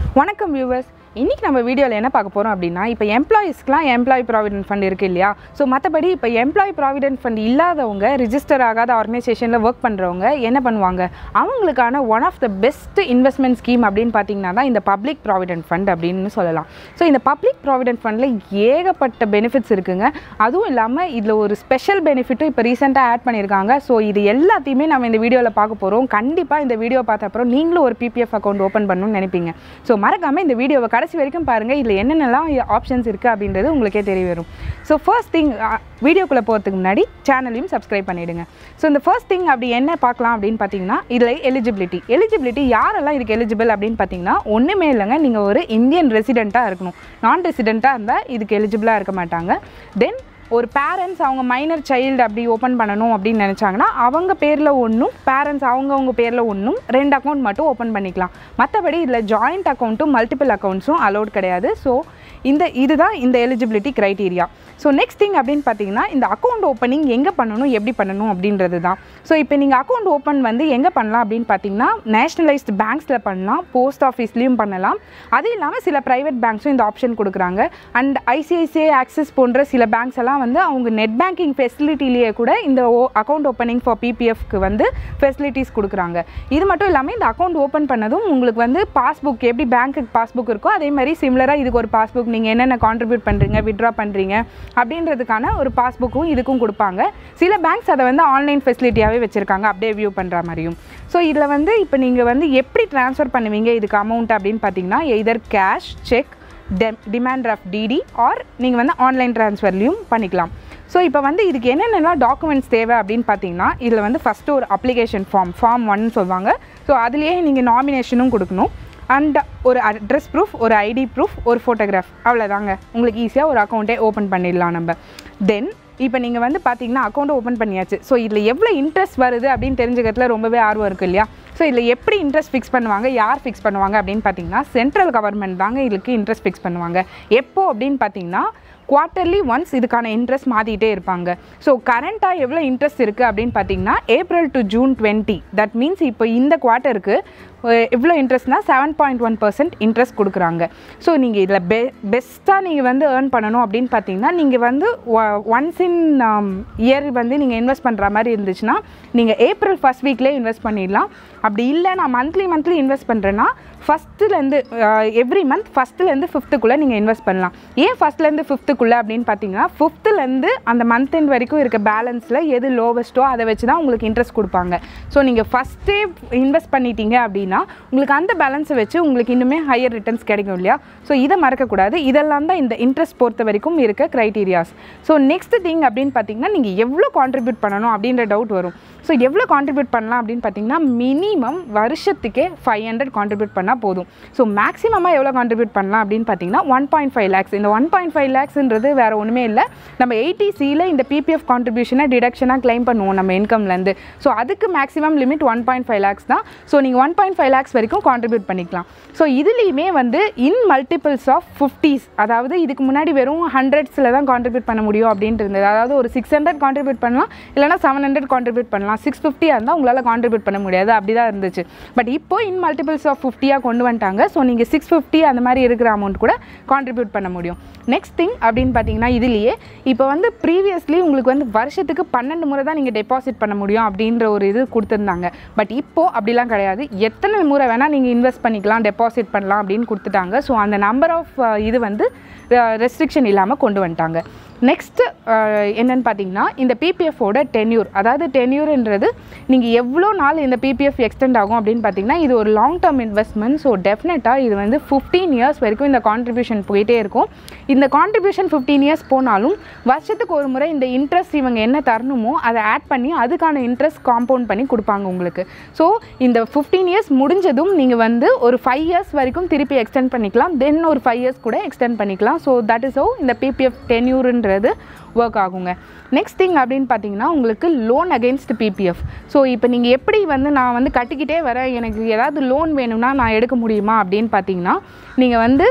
வணக்கம் வியூவர்ஸ் இன்றைக்கி நம்ம வீடியோவில் என்ன பார்க்க போகிறோம் அப்படின்னா இப்போ எம்ப்ளாயீஸ்க்குலாம் எம்ப்ளாயி ப்ராவிடென்ட் ஃபண்ட் இருக்குது இல்லையா ஸோ மற்றபடி இப்போ எம்ப்ளாயி ப்ராவிடென்ட் ஃபண்ட் இல்லாதவங்க ரிஜிஸ்டர் ஆகாத ஆர்கனைசேஷனில் ஒர்க் பண்ணுறவங்க என்ன பண்ணுவாங்க அவங்களுக்கான one of the best investment scheme அப்படின்னு பார்த்தீங்கன்னா தான் இந்த பப்ளிக் ப்ராவிடென்ட் ஃபண்ட் அப்படின்னு சொல்லலாம் ஸோ இந்த பப்ளிக் ப்ராவிடென்ட் ஃபண்டில் ஏகப்பட்ட பெனிஃபிட்ஸ் இருக்குங்க அதுவும் இல்லாமல் இதில் ஒரு ஸ்பெஷல் பெனிஃபிட்டும் இப்போ ரீசெண்டாக ஆட் பண்ணியிருக்காங்க ஸோ இது எல்லாத்தையுமே நம்ம இந்த வீடியோவில் பார்க்க போகிறோம் கண்டிப்பாக இந்த வீடியோ பார்த்த அப்புறம் நீங்களும் ஒரு பிபிஎஃப் அக்கௌண்ட் ஓப்பன் பண்ணணும்னு நினைப்பீங்க ஸோ மறக்காமல் இந்த வீடியோவை கடைசி வரைக்கும் பாருங்கள் இதில் என்னென்னலாம் ஆப்ஷன்ஸ் இருக்குது அப்படின்றது உங்களுக்கே தெரிய வரும் ஸோ ஃபர்ஸ்ட் திங் வீடியோக்குள்ளே போகிறதுக்கு முன்னாடி சேனலையும் சப்ஸ்கிரைப் பண்ணிவிடுங்க ஸோ இந்த ஃபர்ஸ்ட் திங் அப்படி என்ன பார்க்கலாம் அப்படின்னு பார்த்தீங்கன்னா இதில் எலிஜிபிலிட்டி எலிஜிபிலிட்டி யாரெல்லாம் இதுக்கு எலிஜிபிள் அப்படின்னு பார்த்தீங்கன்னா ஒன்றுமே இல்லைங்க நீங்கள் ஒரு இந்தியன் ரெசிடெண்ட்டாக இருக்கணும் நான் ரெசிடெண்ட்டாக இருந்தால் இதுக்கு எலிஜிபிளாக இருக்க மாட்டாங்க தென் ஒரு பேரண்ட்ஸ் அவங்க மைனர் சைல்டு அப்படி ஓப்பன் பண்ணணும் அப்படின்னு நினச்சாங்கன்னா அவங்க பேரில் ஒன்றும் பேரண்ட்ஸ் அவங்கவுங்க பேரில் ஒன்றும் ரெண்டு அக்கௌண்ட் மட்டும் ஓப்பன் பண்ணிக்கலாம் மற்றபடி இதில் ஜாயிண்ட் அக்கௌண்ட்டும் மல்டிபிள் அக்கௌண்ட்ஸும் அலோட் கிடையாது ஸோ இந்த இதுதான் இந்த eligibility criteria so next thing அப்படின்னு பார்த்தீங்கன்னா இந்த அக்கௌண்ட் ஓப்பனிங் எங்கே பண்ணணும் எப்படி பண்ணணும் அப்படின்றது தான் ஸோ இப்போ நீங்கள் அக்கௌண்ட் ஓப்பன் வந்து எங்கே பண்ணலாம் அப்படின்னு பார்த்தீங்கன்னா நேஷ்னலைஸ்டு பேங்க்ஸில் பண்ணலாம் போஸ்ட் ஆஃபீஸ்லேயும் பண்ணலாம் அது இல்லாமல் சில ப்ரைவேட் பேங்க்ஸும் இந்த ஆப்ஷன் கொடுக்குறாங்க அண்ட் ஐசிஐசிஐ ஆக்சிஸ் போன்ற சில பேங்க்ஸ் எல்லாம் வந்து அவங்க நெட் பேங்கிங் ஃபெசிலிட்டிலேயே கூட இந்த அக்கௌண்ட் ஓப்பனிங் ஃபார் பிபிஎஃப்க்கு வந்து ஃபெசிலிட்டிஸ் கொடுக்குறாங்க இது மட்டும் இல்லாமல் இந்த அக்கௌண்ட் ஓப்பன் பண்ணதும் உங்களுக்கு வந்து பாஸ்புக் எப்படி பேங்க்குக்கு பாஸ்புக் இருக்கோ அதே மாதிரி சிமிலராக இதுக்கு ஒரு பாஸ்புக் நீங்கள் என்னென்ன கான்ட்ரிபியூட் பண்ணுறீங்க விட்ரா பண்ணுறீங்க அப்படின்றதுக்கான ஒரு பாஸ்புக்கும் இதுக்கும் கொடுப்பாங்க சில பேங்க்ஸ் அதை வந்து ஆன்லைன் ஃபெசிலிட்டியாகவே வச்சுருக்காங்க அப்படியே வியூ பண்ணுற மாதிரியும் ஸோ இதில் வந்து இப்போ நீங்கள் வந்து எப்படி ட்ரான்ஸ்ஃபர் பண்ணுவீங்க இதுக்கு அமௌண்ட் அப்படின்னு பார்த்தீங்கன்னா either cash cheque demand of DD or நீங்கள் வந்து ஆன்லைன் ட்ரான்ஸ்ஃபர்லையும் பண்ணிக்கலாம் ஸோ இப்போ வந்து இதுக்கு என்னென்னலாம் டாக்குமெண்ட்ஸ் தேவை அப்படின்னு பார்த்தீங்கன்னா இதில் வந்து ஃபஸ்ட்டு ஒரு அப்ளிகேஷன் ஃபார்ம் ஃபார்ம் ஒன்னு சொல்லுவாங்க ஸோ அதுலேயே நீங்கள் நாமினேஷனும் கொடுக்கணும் அண்ட் ஒரு அட்ரஸ் ப்ரூஃப் ஒரு ஐடி ப்ரூஃப் ஒரு ஃபோட்டோகிராஃப் அவ்வளோதாங்க உங்களுக்கு ஈஸியாக ஒரு அக்கௌண்ட்டே ஓப்பன் பண்ணிடலாம் நம்ம தென் இப்போ நீங்கள் வந்து பார்த்தீங்கன்னா அக்கௌண்ட் ஓப்பன் பண்ணியாச்சு ஸோ இதில் எவ்வளோ இன்ட்ரெஸ்ட் வருது அப்படின்னு தெரிஞ்சுக்கிறதுல ரொம்பவே ஆர்வம் இருக்குது இல்லையா ஸோ இதில் எப்படி இன்ட்ரெஸ்ட் ஃபிக்ஸ் பண்ணுவாங்க யார் ஃபிக்ஸ் பண்ணுவாங்க அப்படின்னு பார்த்தீங்கன்னா சென்ட்ரல் கவர்மெண்ட் தாங்க இதுக்கு இன்ட்ரெஸ்ட் ஃபிக்ஸ் பண்ணுவாங்க எப்போ அப்படின்னு பார்த்தீங்கன்னா குவார்ட்டர்லி ஒன்ஸ் இதுக்கான இன்ட்ரெஸ்ட் மாற்றிட்டே இருப்பாங்க ஸோ கரண்ட்டாக எவ்வளோ இன்ட்ரெஸ்ட் இருக்குது அப்படின்னு பார்த்தீங்கன்னா April to June twenty that means இப்போ இந்த குவார்ட்டருக்கு எவ்வளோ இன்ட்ரெஸ்ட்னா seven point one percent interest கொடுக்குறாங்க ஸோ நீங்கள் இதில் பெ பெஸ்ட்டாக நீங்கள் வந்து ஏர்ன் பண்ணணும் அப்படின்னு பார்த்தீங்கன்னா நீங்கள் வந்து ஒன்ஸ் இன் இயர் வந்து நீங்கள் இன்வெஸ்ட் பண்ணுற மாதிரி இருந்துச்சுன்னா நீங்கள் ஏப்ரல் ஃபஸ்ட் வீக்லேயே இன்வெஸ்ட் பண்ணிடலாம் அப்படி இல்லை நான் மந்த்லி மந்த்லி இன்வெஸ்ட் பண்ணுறேன்னா ஃபஸ்ட்டுலேருந்து எவ்ரி மந்த் ஃபஸ்ட்டுலேருந்து ஃபிஃப்த்துக்குள்ளே நீங்கள் இன்வெஸ்ட் பண்ணலாம் ஏன் ஃபஸ்ட்லேருந்து ஃபிஃப்த்துக்குள்ளே அப்படின்னு பார்த்தீங்கன்னா ஃபிஃப்த்துலேருந்து அந்த மந்த் எண்ட் வரைக்கும் இருக்க பேலன்ஸில் எது லோவஸ்ட்டோ அதை வச்சு தான் உங்களுக்கு இன்ட்ரெஸ்ட் கொடுப்பாங்க ஸோ நீங்கள் ஃபஸ்ட்டே இன்வெஸ்ட் பண்ணிட்டீங்க அப்படின்னா உங்களுக்கு அந்த பேலன்ஸை வச்சு உங்களுக்கு இன்னுமே ஹையர் ரிட்டர்ன்ஸ் கிடைக்கும் இல்லையா ஸோ இதை மறக்கக்கூடாது இதெல்லாம் தான் இந்த இன்ட்ரெஸ்ட் பொறுத்த வரைக்கும் இருக்க க்ரைட்டீரியாஸ் ஸோ நெக்ஸ்ட் திங் அப்படின்னு பார்த்தீங்கன்னா நீங்கள் எவ்வளோ கான்ட்ரிபியூட் பண்ணணும் அப்படின்ற டவுட் வரும் ஸோ எவ்வளோ கான்ட்ரிபியூட் பண்ணலாம் அப்படின்னு பார்த்தீங்கன்னா மினிமம் வருஷத்துக்கே ஃபைவ் ஹண்ட்ரட் கான்ட்ரிபியூட் பண்ணால் போதும் ஸோ மேக்ஸிமமாக எவ்வளோ கான்ட்ரிபியூட் பண்ணலாம் அப்படின்னு பார்த்தீங்கன்னா ஒன் பாயிண்ட் ஃபைவ் லேக்ஸ் இந்த ஒன் பாயிண்ட் ஃபைவ் லேக்ஸ்ன்றது வேறு ஒன்றுமே இல்லை நம்ம எயிட்டிசியில் இந்த பிபிஎஃப் கான்ட்ரிபியூஷனை டிடக்ஷனாக கிளைம் பண்ணுவோம் நம்ம இன்கம்லேருந்து ஸோ அதுக்கு maximum limit one point five lakhs தான் ஸோ நீங்கள் ஒன் பாயிண்ட் ஃபைவ் லேக்ஸ் வரைக்கும் கான்ட்ரிபியூட் பண்ணிக்கலாம் ஸோ இதுலேயுமே வந்து இன் மல்டிபிள்ஸ் ஆஃப் ஃபிஃப்டிஸ் அதாவது இதுக்கு முன்னாடி வெறும் ஹண்ட்ரட்ஸில் தான் கான்ட்ரிபியூட் பண்ண முடியும் அப்படின்ட்டு இருந்தது அதாவது ஒரு சிக்ஸ் ஹண்ட்ரட் கான்ட்ரிபியூட் பண்ணலாம் இல்லைனா செவன் ஹண்ட்ரட் கான்ட்ரிபியூட் பண்ணலாம் சிக்ஸ் ஃபிஃப்டியாக இருந்தால் உங்களால் கான்ட்ரிபியூட் பண்ண முடியாது அப்படி தான் இருந்துச்சு பட் இப்போ இன் மல்டிபிள்ஸ் ஆஃப் ஃபிஃப்டியாக கொண்டு வந்துட்டாங்க ஸோ நீங்கள் சிக்ஸ் ஃபிஃப்டி அந்த மாதிரி இருக்கிற அமௌண்ட் கூட கான்ட்ரிபியூட் பண்ண முடியும் நெக்ஸ்ட் திங் அப்படின்னு பார்த்தீங்கன்னா இதுலேயே இப்போ வந்து ப்ரீவியஸ்லி உங்களுக்கு வந்து வருஷத்துக்கு பன்னெண்டு முறை தான் நீங்கள் டெபாசிட் பண்ண முடியும் அப்படின்ற ஒரு இது கொடுத்துருந்தாங்க பட் இப்போது அப்படிலாம் கிடையாது எத்தனை முறை வேணால் நீங்கள் இன்வெஸ்ட் பண்ணிக்கலாம் டெபாசிட் பண்ணலாம் அப்படின்னு கொடுத்துட்டாங்க ஸோ அந்த நம்பர் ஆஃப் இது வந்து ரெஸ்ட்ரிக்ஷன் இல்லாமல் கொண்டு வந்துட்டாங்க நெக்ஸ்ட்டு என்னென்னு பார்த்தீங்கன்னா இந்த பிபிஎஃபோட டென்யூர் அதாவது டென்யூர்ன்றது நீங்கள் எவ்வளோ நாள் இந்த பிபிஎஃப் எக்ஸ்டெண்ட் ஆகும் அப்படின்னு பார்த்தீங்கன்னா இது ஒரு லாங் டேர்ம் இன்வெஸ்ட்மெண்ட் ஸோ டெஃபினட்டாக இது வந்து ஃபிஃப்டீன் இயர்ஸ் வரைக்கும் இந்த கான்ட்ரிபியூஷன் போயிட்டே இருக்கும் இந்த கான்ட்ரிபியூஷன் ஃபிஃப்டீன் இயர்ஸ் போனாலும் வருஷத்துக்கு ஒரு முறை இந்த இன்ட்ரெஸ்ட் இவங்க என்ன தரணுமோ அதை ஆட் பண்ணி அதுக்கான இன்ட்ரெஸ்ட் காம்பவுண்ட் பண்ணி கொடுப்பாங்க உங்களுக்கு ஸோ இந்த ஃபிஃப்டீன் இயர்ஸ் முடிஞ்சதும் நீங்கள் வந்து ஒரு ஃபைவ் இயர்ஸ் வரைக்கும் திருப்பி எக்ஸ்டெண்ட் பண்ணிக்கலாம் தென் ஒரு ஃபைவ் இயர்ஸ் கூட எக்ஸ்டெண்ட் பண்ணிக்கலாம் ஸோ தட் இஸ் ஓ இந்த பிபிஎஃப் டென்யூர்ன்ற பண்ணுறது ஒர்க் ஆகுங்க நெக்ஸ்ட் திங் அப்படின்னு பார்த்தீங்கன்னா உங்களுக்கு லோன் அகெயின்ஸ்ட் பிபிஎஃப் ஸோ இப்போ நீங்கள் எப்படி வந்து நான் வந்து கட்டிக்கிட்டே வரேன் எனக்கு ஏதாவது லோன் வேணும்னா நான் எடுக்க முடியுமா அப்படின்னு பார்த்தீங்கன்னா நீங்கள் வந்து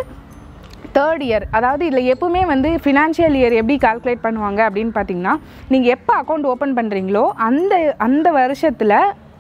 தேர்ட் இயர் அதாவது இதில் எப்பவுமே வந்து ஃபினான்ஷியல் இயர் எப்படி கால்குலேட் பண்ணுவாங்க அப்படின்னு பார்த்தீங்கன்னா நீங்கள் எப்போ அக்கௌண்ட் ஓப்பன் பண்ணுறீங்களோ அந்த அந்த வருஷத்தில்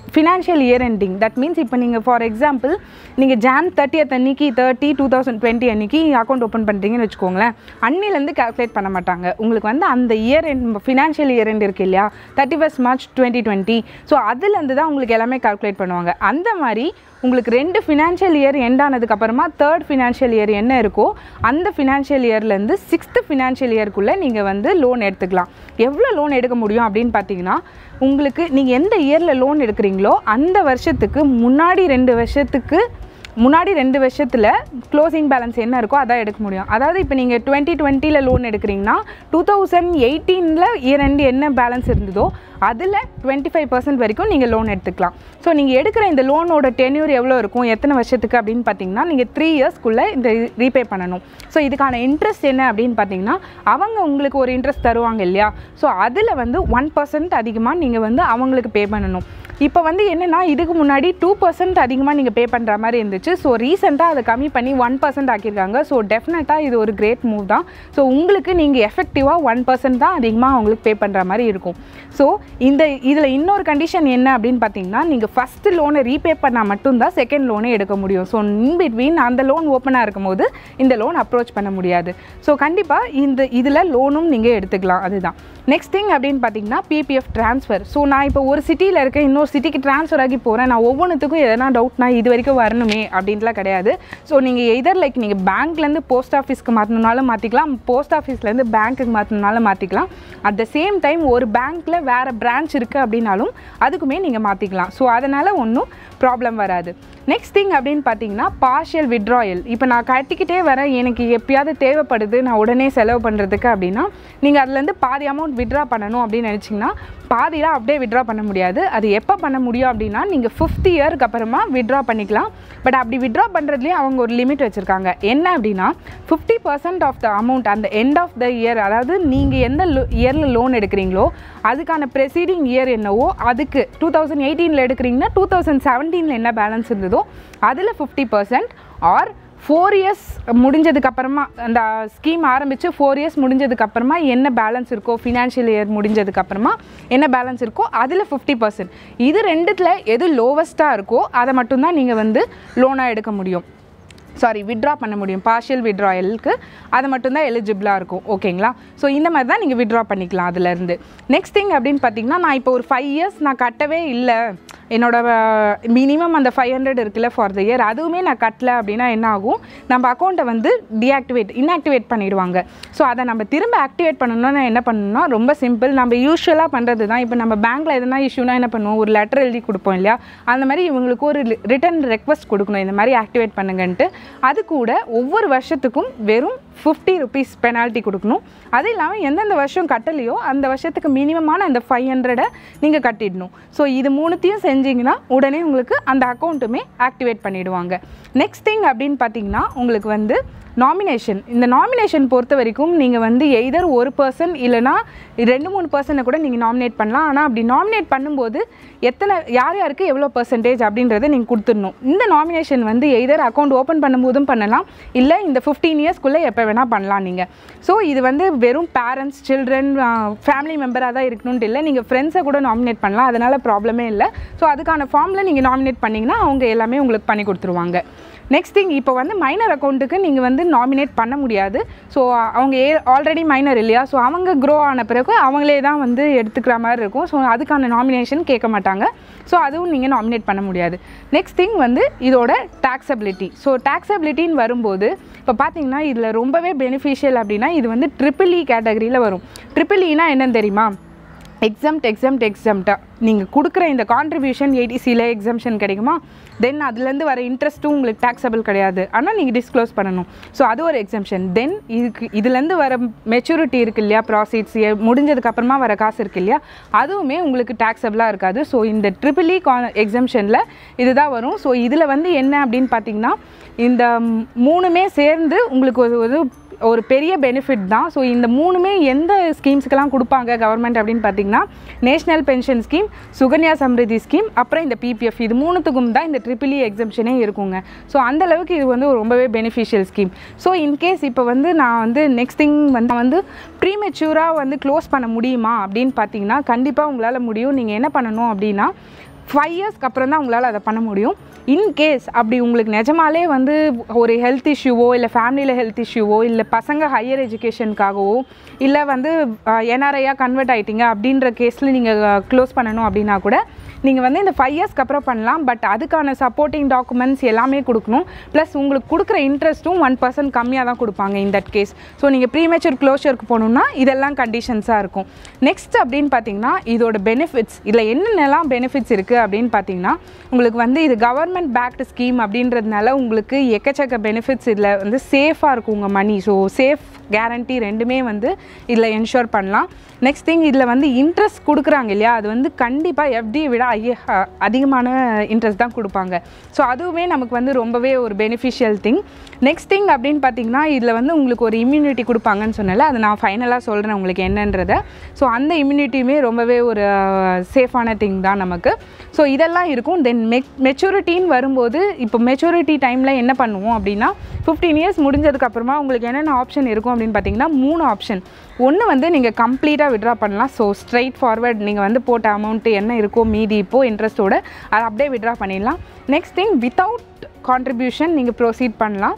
financial year ending that means இப்போ நீங்கள் ஃபார் எக்ஸாம்பிள் நீங்கள் ஜான் தேர்ட்டியத் அன்னைக்கு தேர்ட்டி டூ தௌசண்ட் டுவெண்ட்டி அன்னைக்கு அக்கௌண்ட் ஓப்பன் பண்ணுறீங்கன்னு வச்சுக்கோங்களேன் அன்னிலேருந்து கால்குலேட் பண்ண மாட்டாங்க உங்களுக்கு வந்து அந்த year end financial year end இருக்கு இல்லையா thirty first March twenty twenty so அதுலேருந்து தான் உங்களுக்கு எல்லாமே கால்குலேட் பண்ணுவாங்க அந்த மாதிரி உங்களுக்கு ரெண்டு ஃபினான்ஷியல் இயர் எண்ட் ஆனதுக்கப்புறமா தேர்ட் ஃபினான்ஷியல் இயர் என்ன இருக்கோ அந்த ஃபினான்ஷியல் இயர்லேருந்து சிக்ஸ்த்து ஃபினான்ஷியல் இயர்க்குள்ளே நீங்கள் வந்து லோன் எடுத்துக்கலாம் எவ்வளோ லோன் எடுக்க முடியும் அப்படின்னு பார்த்தீங்கன்னா உங்களுக்கு நீங்கள் எந்த இயரில் லோன் எடுக்கிறீங்களோ அந்த வருஷத்துக்கு முன்னாடி ரெண்டு வருஷத்துக்கு முன்னாடி ரெண்டு வருஷத்தில் க்ளோசிங் பேலன்ஸ் என்ன இருக்கோ அதான் எடுக்க முடியும் அதாவது இப்போ நீங்கள் டுவெண்ட்டி டுவெண்ட்டியில் லோன் எடுக்கிறீங்கன்னா டூ தௌசண்ட் எயிட்டீனில் இயர் ரெண்டு என்ன பேலன்ஸ் இருந்ததோ அதில் டுவெண்ட்டி ஃபைவ் பர்சன்ட் வரைக்கும் நீங்கள் லோன் எடுத்துக்கலாம் ஸோ நீங்கள் எடுக்கிற இந்த லோனோட டென்யூர் எவ்வளோ இருக்கும் எத்தனை வருஷத்துக்கு அப்படின்னு பார்த்தீங்கன்னா நீங்கள் த்ரீ இயர்ஸ்க்குள்ளே இந்த ரீபே பண்ணணும் ஸோ இதுக்கான இன்ட்ரெஸ்ட் என்ன அப்படின்னு பார்த்தீங்கன்னா அவங்க உங்களுக்கு ஒரு இன்ட்ரெஸ்ட் தருவாங்க இல்லையா ஸோ அதில் வந்து ஒன் பர்சன்ட் அதிகமாக நீங்கள் வந்து அவங்களுக்கு பே பண்ணணும் இப்போ வந்து என்னென்னா இதுக்கு முன்னாடி டூ பர்சன்ட் அதிகமாக நீங்கள் பே பண்ணுற மாதிரி இருந்துச்சு ஸோ ரீசெண்டாக அதை கம்மி பண்ணி ஒன் பர்சன்ட் ஆக்கியிருக்காங்க ஸோ டெஃபினட்டாக இது ஒரு கிரேட் மூவ் தான் ஸோ உங்களுக்கு நீங்கள் எஃபெக்டிவாக ஒன் பர்சன்ட் தான் அதிகமாக அவங்களுக்கு பே பண்ணுற மாதிரி இருக்கும் ஸோ இந்த இதில் இன்னொரு கண்டிஷன் என்ன அப்படின்னு பார்த்தீங்கன்னா நீங்கள் ஃபஸ்ட்டு லோனை ரீபே பண்ணால் மட்டும்தான் செகண்ட் லோனே எடுக்க முடியும் ஸோ இன் பிட்வீன் அந்த லோன் ஓப்பனாக இருக்கும்போது இந்த லோன் அப்ரோச் பண்ண முடியாது ஸோ கண்டிப்பாக இந்த இதில் லோனும் நீங்கள் எடுத்துக்கலாம் அதுதான் நெக்ஸ்ட் திங் அப்படின்னு பார்த்தீங்கன்னா பிபிஎஃப் ட்ரான்ஸ்ஃபர் ஸோ நான் இப்போ ஒரு சிட்டியில் இருக்க இன்னொரு சிட்டிக்கு ட்ரான்ஸ்ஃபர் ஆகி போகிறேன் நான் ஒவ்வொன்றுத்துக்கும் எதனா டவுட்னா இது வரைக்கும் வரணுமே அப்படின்ட்டுலாம் கிடையாது ஸோ நீங்கள் எதர் லைக் நீங்கள் பேங்க்லேருந்து போஸ்ட் ஆஃபீஸ்க்கு மாற்றணுனாலும் மாற்றிக்கலாம் போஸ்ட் ஆஃபீஸ்லேருந்து பேங்க்குக்கு மாற்றணுனாலும் மாற்றிக்கலாம் அட் த சேம் டைம் ஒரு பேங்க்கில் வேறு பிரான்ச் இருக்குது அப்படின்னாலும் அதுக்குமே நீங்கள் மாற்றிக்கலாம் ஸோ அதனால் ஒன்றும் ப்ராப்ளம் வராது நெக்ஸ்ட் திங் அப்படின்னு பார்த்தீங்கன்னா பார்ஷியல் விட்ராயல் இப்போ நான் கட்டிக்கிட்டே வரேன் எனக்கு எப்பயாவது தேவைப்படுது நான் உடனே செலவு பண்ணுறதுக்கு அப்படின்னா நீங்கள் அதுலேருந்து பாதி அமௌண்ட் விட்ரா பண்ணணும் அப்படின்னு நினச்சிங்கன்னா பாதிலாம் அப்படியே விட்ரா பண்ண முடியாது அது எப்போ பண்ண முடியும் அப்படின்னா நீங்கள் ஃபிஃப்த் இயருக்கு அப்புறமா விட்ரா பண்ணிக்கலாம் பட் அப்படி விட்ரா பண்ணுறதுலேயே அவங்க ஒரு லிமிட் வச்சுருக்காங்க என்ன அப்படின்னா fifty percent of the amount அந்த எண்ட் ஆஃப் த இயர் அதாவது நீங்கள் எந்த இயரில் லோன் எடுக்கிறீங்களோ அதுக்கான ப்ரெசீடிங் இயர் என்னவோ அதுக்கு டூ தௌசண்ட் எயிட்டீனில் எடுக்கிறீங்கன்னா டூ தௌசண்ட் செவன்டீனில் என்ன பேலன்ஸ் இருந்ததோ அதில் fifty percent or four years முடிஞ்சதுக்கு அப்புறமா அந்த ஸ்கீம் ஆரம்பித்து ஃபோர் இயர்ஸ் முடிஞ்சதுக்கு அப்புறமா என்ன பேலன்ஸ் இருக்கோ ஃபினான்ஷியல் இயர் முடிஞ்சதுக்கு அப்புறமா என்ன பேலன்ஸ் இருக்கோ அதில் ஃபிஃப்டி பர்சன்ட் இது ரெண்டுத்தில் எது லோவஸ்ட்டாக இருக்கோ அதை மட்டும்தான் நீங்கள் வந்து லோனாக எடுக்க முடியும் சாரி விட்ரா பண்ண முடியும் பார்ஷியல் விட்ராயலுக்கு அது மட்டும்தான் எலிஜிபிளாக இருக்கும் ஓகேங்களா ஸோ இந்த மாதிரி தான் நீங்கள் விட்ரா பண்ணிக்கலாம் அதுலேருந்து நெக்ஸ்ட் திங் அப்படின்னு பார்த்தீங்கன்னா நான் இப்போ ஒரு ஃபைவ் இயர்ஸ் நான் கட்டவே இல்லை என்னோட மினிமம் அந்த ஃபைவ் ஹண்ட்ரட் இருக்குல்ல ஃபார் த இயர் அதுவுமே நான் கட்டல அப்படின்னா என்ன ஆகும் நம்ம அக்கௌண்ட்டை வந்து டீஆக்டிவேட் இன்ஆக்டிவேட் பண்ணிடுவாங்க ஸோ அதை நம்ம திரும்ப ஆக்டிவேட் பண்ணணும்னா என்ன பண்ணணும்னா ரொம்ப சிம்பிள் நம்ம யூஸ்வலாக பண்ணுறது தான் இப்போ நம்ம பேங்க்கில் எதனா இஷ்யூனா என்ன பண்ணுவோம் ஒரு லெட்டர் எழுதி கொடுப்போம் இல்லையா அந்த மாதிரி இவங்களுக்கு ஒரு ரிட்டன் ரெக்வஸ்ட் கொடுக்கணும் இந்த மாதிரி ஆக்டிவேட் பண்ணுங்கன்ட்டு அது கூட ஒவ்வொரு வருஷத்துக்கும் வெறும் ஃபிஃப்டி ருபீஸ் பெனால்ட்டி கொடுக்கணும் அது இல்லாமல் எந்தெந்த வருஷம் கட்டலையோ அந்த வருஷத்துக்கு மினிமமான அந்த ஃபைவ் ஹண்ட்ரடை நீங்கள் கட்டிடணும் ஸோ இது மூணுத்தையும் செஞ்சீங்கன்னா உடனே உங்களுக்கு அந்த அக்கௌண்ட்டுமே ஆக்டிவேட் பண்ணிடுவாங்க நெக்ஸ்ட் திங் அப்படின்னு பார்த்தீங்கன்னா உங்களுக்கு வந்து நாமினேஷன் இந்த நாமினேஷன் பொறுத்த வரைக்கும் நீங்கள் வந்து எய்தர் ஒரு பர்சன் இல்லைனா ரெண்டு மூணு பர்சனை கூட நீங்கள் நாமினேட் பண்ணலாம் ஆனால் அப்படி நாமினேட் பண்ணும்போது எத்தனை யார் யாருக்கு எவ்வளோ பர்சன்டேஜ் அப்படின்றத நீங்கள் கொடுத்துடணும் இந்த நாமினேஷன் வந்து எய்தர் அக்கௌண்ட் ஓப்பன் பண்ணும்போதும் பண்ணலாம் இல்லை இந்த ஃபிஃப்டீன் இயர்ஸ்க்குள்ளே எப்போ வேணால் பண்ணலாம் நீங்கள் ஸோ இது வந்து வெறும் பேரண்ட்ஸ் சில்ட்ரன் ஃபேமிலி மெம்பராக தான் இருக்கணும்ட்டு இல்லை நீங்கள் ஃப்ரெண்ட்ஸை கூட நாமினேட் பண்ணலாம் அதனால் ப்ராப்ளமே இல்லை ஸோ அதுக்கான ஃபார்மில் நீங்கள் நாமினேட் பண்ணிங்கன்னா அவங்க எல்லாமே உங்களுக்கு பண்ணி கொடுத்துருவாங்க நெக்ஸ்ட் திங் இப்போ வந்து மைனர் அக்கௌண்ட்டுக்கு நீங்கள் வந்து நாமினேட் பண்ண முடியாது ஸோ அவங்க ஏ ஆல்ரெடி மைனர் இல்லையா ஸோ அவங்க க்ரோ ஆன பிறகு அவங்களே தான் வந்து எடுத்துக்கிற மாதிரி இருக்கும் ஸோ அதுக்கான நாமினேஷன் கேட்க மாட்டாங்க ஸோ அதுவும் நீங்கள் நாமினேட் பண்ண முடியாது நெக்ஸ்ட் திங் வந்து இதோட டாக்ஸபிலிட்டி ஸோ டாக்ஸபிலிட்டின்னு வரும்போது இப்போ பார்த்தீங்கன்னா இதில் ரொம்பவே பெனிஃபிஷியல் அப்படின்னா இது வந்து ட்ரிபிள் இ கேட்டகரியில் வரும் ட்ரிபிள் இனா என்னன்னு தெரியுமா எக்ஸம்ட் எக்ஸம்ட் எக்ஸம்ட்டாக நீங்கள் கொடுக்குற இந்த கான்ட்ரிபியூஷன் ஏடிசியில் எக்ஸம்ஷன் கிடைக்குமா தென் அதுலேருந்து வர இன்ட்ரெஸ்ட்டும் உங்களுக்கு டேக்ஸபிள் கிடையாது ஆனால் நீங்கள் டிஸ்க்ளோஸ் பண்ணணும் ஸோ அது ஒரு எக்ஸம்ஷன் தென் இதுக்கு இதுலேருந்து வர மெச்சூரிட்டி இருக்கு இல்லையா ப்ராசிட்ஸ் முடிஞ்சதுக்கு அப்புறமா வர காசு இருக்கு இல்லையா அதுவுமே உங்களுக்கு டேக்ஸபிளாக இருக்காது ஸோ இந்த ட்ரிபிள் இ கா எக்ஸம்ஷனில் இதுதான் வரும் ஸோ இதில் வந்து என்ன அப்படின்னு பார்த்தீங்கன்னா இந்த மூணுமே சேர்ந்து உங்களுக்கு ஒரு ஒரு ஒரு பெரிய பெனிஃபிட் தான் ஸோ இந்த மூணுமே எந்த ஸ்கீம்ஸுக்கெல்லாம் கொடுப்பாங்க கவர்மெண்ட் அப்படின்னு பார்த்தீங்கன்னா national pension scheme Sukanya Samriddhi scheme அப்புறம் இந்த பிபிஎஃப் இது மூணுத்துக்கும் தான் இந்த ட்ரிபிள் இ எக்ஸம்ஷனே இருக்குங்க ஸோ அந்த அளவுக்கு இது வந்து ரொம்பவே பெனிஃபிஷியல் ஸ்கீம் ஸோ இன்கேஸ் இப்போ வந்து நான் வந்து நெக்ஸ்ட் திங் வந்து நான் வந்து ப்ரீமெச்சூராக வந்து க்ளோஸ் பண்ண முடியுமா அப்படின்னு பார்த்தீங்கன்னா கண்டிப்பாக உங்களால் முடியும் நீங்கள் என்ன பண்ணணும் அப்படின்னா ஃபைவ் இயர்ஸ்க்கு அப்புறம் தான் உங்களால் அதை பண்ண முடியும் இன்கேஸ் அப்படி உங்களுக்கு நிஜமாலே வந்து ஒரு ஹெல்த் இஷ்யூவோ இல்லை ஃபேமிலியில் ஹெல்த் இஷ்யூவோ இல்லை பசங்க ஹையர் எஜுகேஷனுக்காகவோ இல்லை வந்து என்ஆர்ஐயாக கன்வெர்ட் ஆகிட்டீங்க அப்படின்ற கேஸில் நீங்கள் க்ளோஸ் பண்ணணும் அப்படின்னா கூட நீங்கள் வந்து இந்த ஃபைவ் இயர்ஸ்க்கு அப்புறம் பண்ணலாம் பட் அதுக்கான சப்போர்ட்டிங் டாக்குமெண்ட்ஸ் எல்லாமே கொடுக்கணும் ப்ளஸ் உங்களுக்கு கொடுக்குற இன்ட்ரெஸ்ட்டும் ஒன் பர்சன்ட் கம்மியாக தான் கொடுப்பாங்க in that கேஸ் ஸோ நீங்கள் ப்ரீமேச்சர் க்ளோஷருக்கு போகணுன்னா இதெல்லாம் கண்டிஷன்ஸாக இருக்கும் நெக்ஸ்ட் அப்படின்னு பார்த்தீங்கன்னா இதோட பெனிஃபிட்ஸ் இதில் என்னென்னலாம் பெனிஃபிட்ஸ் இருக்குது அப்படின்னு பார்த்தீங்கன்னா உங்களுக்கு வந்து இது கவர்மெண்ட் பேக்டு ஸ்கீம் அப்படின்றதுனால உங்களுக்கு எக்கச்சக்க பெனிஃபிட்ஸ் இதில் வந்து சேஃபாக இருக்கும் உங்கள் மணி ஸோ சேஃப் கேரண்டி ரெண்டுமே வந்து இதில் என்ஷூர் பண்ணலாம் நெக்ஸ்ட் திங் இதில் வந்து இன்ட்ரெஸ்ட் கொடுக்குறாங்க இல்லையா அது வந்து கண்டிப்பாக எஃப்டி விட ஐய அதிகமான இன்ட்ரெஸ்ட் தான் கொடுப்பாங்க ஸோ அதுவுமே நமக்கு வந்து ரொம்பவே ஒரு பெனிஃபிஷியல் திங் நெக்ஸ்ட் திங் அப்படின்னு பார்த்தீங்கன்னா இதில் வந்து உங்களுக்கு ஒரு இம்யூனிட்டி கொடுப்பாங்கன்னு சொன்னல அதை நான் ஃபைனலாக சொல்கிறேன் உங்களுக்கு என்னன்றதை ஸோ அந்த இம்யூனிட்டியுமே ரொம்பவே ஒரு சேஃபான திங் தான் நமக்கு ஸோ இதெல்லாம் இருக்கும் தென் மெ மெச்சூரிட்டின்னு வரும்போது இப்போ மெச்சூரிட்டி டைமில் என்ன பண்ணுவோம் அப்படின்னா ஃபிஃப்டீன் இயர்ஸ் முடிஞ்சதுக்கப்புறமா உங்களுக்கு என்னென்ன ஆப்ஷன் இருக்கும் அப்படின்னு பார்த்தீங்கன்னா மூணு ஆப்ஷன் ஒன்று வந்து நீங்கள் கம்ப்ளீட்டாக விட்ரா பண்ணலாம் ஸோ ஸ்ட்ரைட் ஃபார்வர்ட் நீங்கள் வந்து போட்ட அமௌண்ட்டு என்ன இருக்கோ மீதி இப்போ இன்ட்ரெஸ்ட்டோட அதை அப்படியே விட்ரா பண்ணிடலாம் நெக்ஸ்ட் திங் வித்தவுட் கான்ட்ரிபியூஷன் நீங்கள் ப்ரொசீட் பண்ணலாம்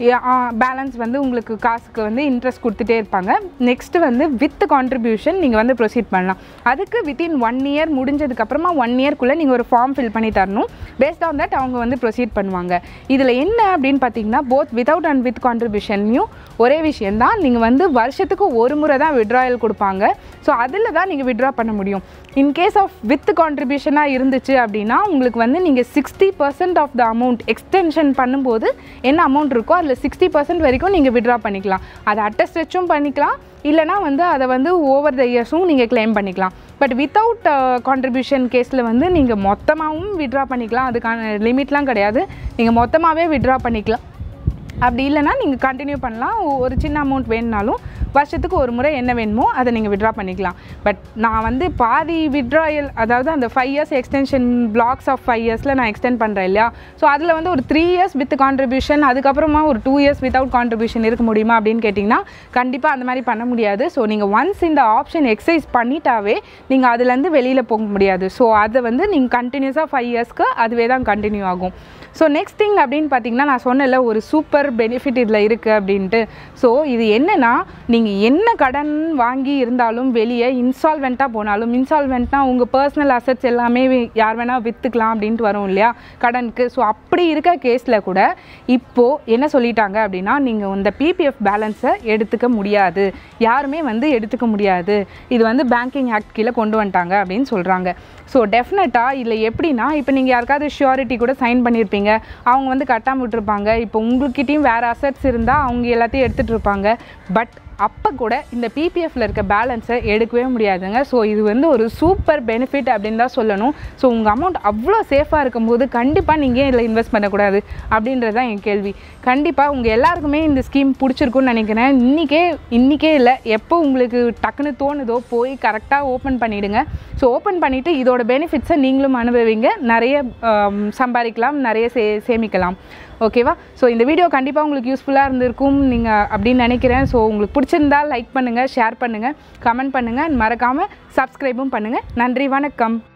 பேலன்ஸ் வந்து உங்களுக்கு காசுக்கு வந்து இன்ட்ரெஸ்ட் கொடுத்துட்டே இருப்பாங்க நெக்ஸ்ட் வந்து வித் கான்ட்ரிபியூஷன் நீங்கள் வந்து ப்ரொசீட் பண்ணலாம் அதுக்கு வித்தின் ஒன் இயர் முடிஞ்சதுக்கப்புறமா ஒன் இயர்க்குள்ளே நீங்கள் ஒரு ஃபார்ம் ஃபில் பண்ணி தரணும் பேஸ்ட் ஆன் தட் அவங்க வந்து ப்ரொசீட் பண்ணுவாங்க இதில் என்ன அப்படின்னு பார்த்தீங்கன்னா போத் வித்தவுட் அண்ட் வித் கான்ட்ரிபியூஷன்லையும் ஒரே விஷயந்தான் நீங்கள் வந்து வருஷத்துக்கு ஒரு முறை தான் விட்ராயல் கொடுப்பாங்க ஸோ அதில் தான் நீங்கள் விட்ரா பண்ண முடியும் இன் கேஸ் ஆஃப் வித் கான்ட்ரிபியூஷனாக இருந்துச்சு அப்படின்னா உங்களுக்கு வந்து நீங்கள் sixty percent of the amount extension பண்ணும்போது என்ன அமௌண்ட் இருக்கோ அதில் சிக்ஸ்டி பர்சன்ட் வரைக்கும் நீங்கள் விட்ரா பண்ணிக்கலாம் அதை அட்டஸ்டச்சும் பண்ணிக்கலாம் இல்லைனா வந்து அதை வந்து ஓவர் த இயர்ஸும் நீங்கள் கிளைம் பண்ணிக்கலாம் பட் வித்தவுட் கான்ட்ரிபியூஷன் கேஸில் வந்து நீங்கள் மொத்தமாகவும் விட்ரா பண்ணிக்கலாம் அதுக்கான லிமிட்லாம் கிடையாது நீங்கள் மொத்தமாகவே விட்ரா பண்ணிக்கலாம் அப்படி இல்லைன்னா நீங்கள் கண்டினியூ பண்ணலாம் ஒரு சின்ன அமௌண்ட் வேணுனாலும் வருஷத்துக்கு ஒரு முறை என்ன வேணுமோ அதை நீங்கள் விட்ரா பண்ணிக்கலாம் பட் நான் வந்து பாதி விட்ராயல் அதாவது அந்த five years extension blocks of five இயர்ஸில் நான் எக்ஸ்டெண்ட் பண்ணுறேன் இல்லையா ஸோ அதில் வந்து ஒரு த்ரீ இயர்ஸ் வித் கான்ட்ரிபியூஷன் அதுக்கப்புறமா ஒரு டூ இயர்ஸ் வித்தவுட் கான்ட்ரிபியூஷன் இருக்க முடியுமா அப்படின்னு கேட்டிங்கன்னா கண்டிப்பாக அந்த மாதிரி பண்ண முடியாது ஸோ நீங்கள் ஒன்ஸ் இந்த ஆப்ஷன் எக்ஸசைஸ் பண்ணிட்டாவே நீங்கள் அதுலேருந்து வெளியில் போக முடியாது ஸோ அதை வந்து நீங்கள் கண்டினியூஸாக ஃபைவ் இயர்ஸ்க்கு அதுவே தான் கண்டினியூ ஆகும் ஸோ நெக்ஸ்ட் திங் அப்படின்னு பார்த்தீங்கன்னா நான் சொன்னல ஒரு சூப்பர் பெனிஃபிட் இதில் இருக்குது அப்படின்ட்டு ஸோ இது என்னென்னா நீங்கள் என்ன கடன் வாங்கி இருந்தாலும் வெளியே இன்ஸ்டால்மெண்ட்டாக போனாலும் இன்ஸ்டால்மெண்ட்னா உங்கள் பர்சனல் அசட்ஸ் எல்லாமே வி- யார் வேணால் விற்றுக்கலாம் அப்படின்ட்டு வரும் இல்லையா கடனுக்கு ஸோ அப்படி இருக்க கேஸில் கூட இப்போது என்ன சொல்லிட்டாங்க அப்படின்னா நீங்கள் இந்த பிபிஎஃப் பேலன்ஸை எடுத்துக்க முடியாது யாருமே வந்து எடுத்துக்க முடியாது இது வந்து பேங்கிங் ஆக்ட் கீழே கொண்டு வந்துட்டாங்க அப்படின்னு சொல்கிறாங்க ஸோ டெஃபினட்டாக இதில் எப்படின்னா இப்போ நீங்கள் யாருக்காவது ஷியூரிட்டி கூட சைன் பண்ணியிருப்பீங்க அவங்க வந்து கட்டாம விட்டுருப்பாங்க இப்போ உங்ககிட்டயும் வேறு அசட்ஸ் இருந்தால் அவங்க எல்லாத்தையும் எடுத்துகிட்டு இருப்பாங்க பட் அப்போ கூட இந்த பிபிஎஃப்ல இருக்க பேலன்ஸை எடுக்கவே முடியாதுங்க ஸோ இது வந்து ஒரு சூப்பர் பெனிஃபிட் அப்படின்னு தான் சொல்லணும் ஸோ உங்கள் அமௌண்ட் அவ்வளோ சேஃபாக இருக்கும்போது கண்டிப்பாக நீங்கள் இதில் இன்வெஸ்ட் பண்ணக்கூடாது அப்படின்றது தான் என் கேள்வி கண்டிப்பாக உங்கள் எல்லாருக்குமே இந்த ஸ்கீம் பிடிச்சிருக்குன்னு நினைக்கிறேன் இன்றைக்கே இன்றைக்கே இல்லை எப்போ உங்களுக்கு டக்குன்னு தோணுதோ போய் கரெக்டாக ஓப்பன் பண்ணிவிடுங்க ஸோ ஓப்பன் பண்ணிவிட்டு இதோட பெனிஃபிட்ஸை நீங்களும் அனுபவிங்க நிறைய ஆம், சம்பாதிக்கலாம் நிறைய சே சேமிக்கலாம் ஓகேவா ஸோ இந்த வீடியோ கண்டிப்பாக உங்களுக்கு யூஸ்ஃபுல்லாக இருந்திருக்கும் நீங்கள் அப்படின்னு நினைக்கிறேன் ஸோ உங்களுக்கு பிடிச்சிருந்தா லைக் பண்ணுங்கள் ஷேர் பண்ணுங்கள் கமெண்ட் பண்ணுங்கள் மறக்காமல் சப்ஸ்கிரைபும் பண்ணுங்கள் நன்றி வணக்கம்